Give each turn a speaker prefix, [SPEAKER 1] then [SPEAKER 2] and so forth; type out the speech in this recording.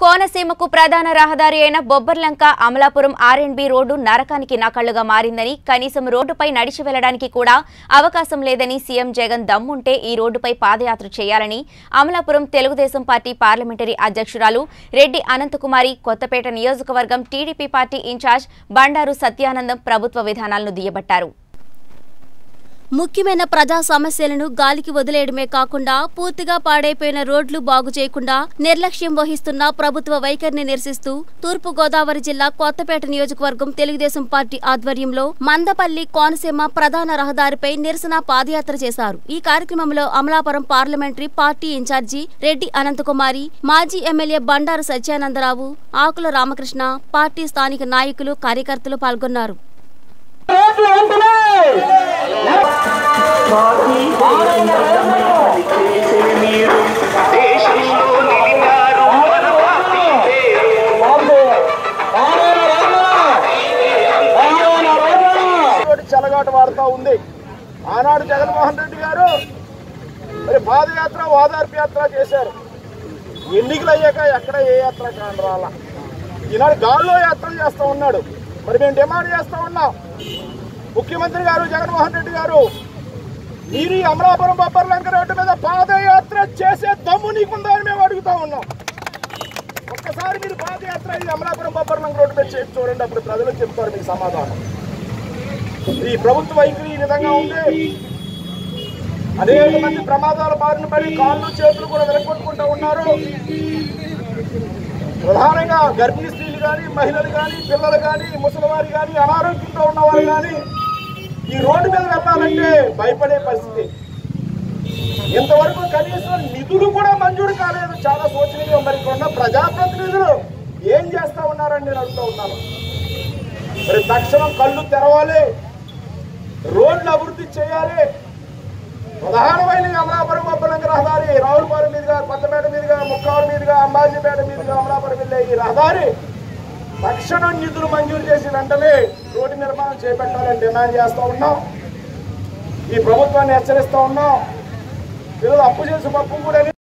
[SPEAKER 1] కోనసీమకు ప్రధాన రహదారి అయిన బొబ్బర్లంక అమలాపురం ఆర్ఎండ్బి రోడ్డు నరకానికి నకళ్లుగా మారిందని కనీసం రోడ్డుపై నడిచి వెళ్లడానికి కూడా అవకాశం లేదని సీఎం జగన్ దమ్ముంటే ఈ రోడ్డుపై పాదయాత్ర చేయాలని అమలాపురం తెలుగుదేశం పార్టీ పార్లమెంటరీ అధ్యక్షురాలు రెడ్డి అనంతకుమారి కొత్తపేట నియోజకవర్గం TDP party in charge Bandaru Satyanandam ప్రభుత్వ విధానాలను దుయ్యబట్టారు
[SPEAKER 2] ముఖ్యమైన ప్రజా సమస్యలను గాలికి వదిలేయడమే కాకుండా పూర్తిగా పాడైపోయిన రోడ్లు బాగు చేయకుండా నిర్లక్ష్యం వహిస్తున్న ప్రభుత్వ వైఖరిని నిరసిస్తూ తూర్పు గోదావరి జిల్లా కొత్తపేట నియోజకవర్గం తెలుగుదేశం పార్టీ ఆధ్వర్యంలో మందపల్లి కోనసీమ ప్రధాన రహదారిపై నిరసన పాదయాత్ర చేశారు ఈ కార్యక్రమంలో Amalapuram parliamentary party in charge Reddy Ananthakumari మాజీ ఎమ్మెల్యే బండారు సత్యానందరావు ఆకుల రామకృష్ణ పార్టీ స్థానిక నాయకులు కార్యకర్తలు పాల్గొన్నారు
[SPEAKER 3] రోడ్లు వెంటనే
[SPEAKER 4] చేసే మీరు దేశంలో నిలిపారు మన పార్టీ పేరు
[SPEAKER 3] బాబు, పాలన రాజా, పాలన రాజా.
[SPEAKER 5] తోటి చెలగాట వాడుతూ ఉంది ఆనాడు జగన్మోహన్ రెడ్డి గారు మరి పాదయాత్ర ఓదార్పు యాత్ర చేశారు ఎన్నికలు అయ్యాక ఎక్కడ ఏ యాత్ర కాని రాలా ఈనాడు గాల్లో యాత్రలు చేస్తూ ఉన్నాడు మరి మేము డిమాండ్ చేస్తూ ఉన్నాం ముఖ్యమంత్రి గారు జగన్మోహన్ రెడ్డి గారు మీరు ఈ అమలాపురం బొబ్బర్లంక రోడ్డు మీద పాదయాత్ర చేసే దమ్ము నీకుందా అని మేము అడుగుతా ఉన్నాం ఒక్కసారి మీరు పాదయాత్ర ఈ అమలాపురం బొబ్బర్లంక రోడ్డు మీద చేసి చూడండి అప్పుడు ప్రజలు చెప్తారు మీకు సమాధానం ఈ ప్రభుత్వ వైఖరి ఈ విధంగా ఉంది అనేక మంది ప్రమాదాల బారిన పడి కాళ్ళు చేతులు కూడా వెలగొట్టుకుంటూ ఉన్నారు ప్రధానంగా గర్భిణీ స్త్రీలు కానీ మహిళలు కానీ పిల్లలు కానీ ముసలివారు కానీ అనారోగ్యంతో ఉన్నవారు కానీ ఈ రోడ్డు మీద వెళ్ళాలంటే భయపడే పరిస్థితి ఇంతవరకు కనీసం నిధులు కూడా మంజూరు కాలేదు చాలా శోచనీయం మరి ఇక్కడ ఉన్న ప్రజాప్రతినిధులు ఏం చేస్తా ఉన్నారని నేను అడుగుతూ ఉన్నాను మరి తక్షణం కళ్ళు తెరవాలి రోడ్లు అభివృద్ధి చేయాలి ప్రధానమైన ఈ అమలాపురం బొబ్బలంక రహదారి రావులపాలెం మీదుగా కొత్తపేట మీదుగా ముక్కావరం మీదుగా అంబాజీపేట మీదుగా అమలాపురం వెళ్ళే ఈ రహదారి తక్షణం నిధులు మంజూరు చేసి వెంటనే రోడ్డు నిర్మాణం చేపట్టాలని డిమాండ్ చేస్తూ ఉన్నాం ఈ ప్రభుత్వాన్ని హెచ్చరిస్తూ ఉన్నాం పిల్లలు అప్పు చేసి పప్పు కూడా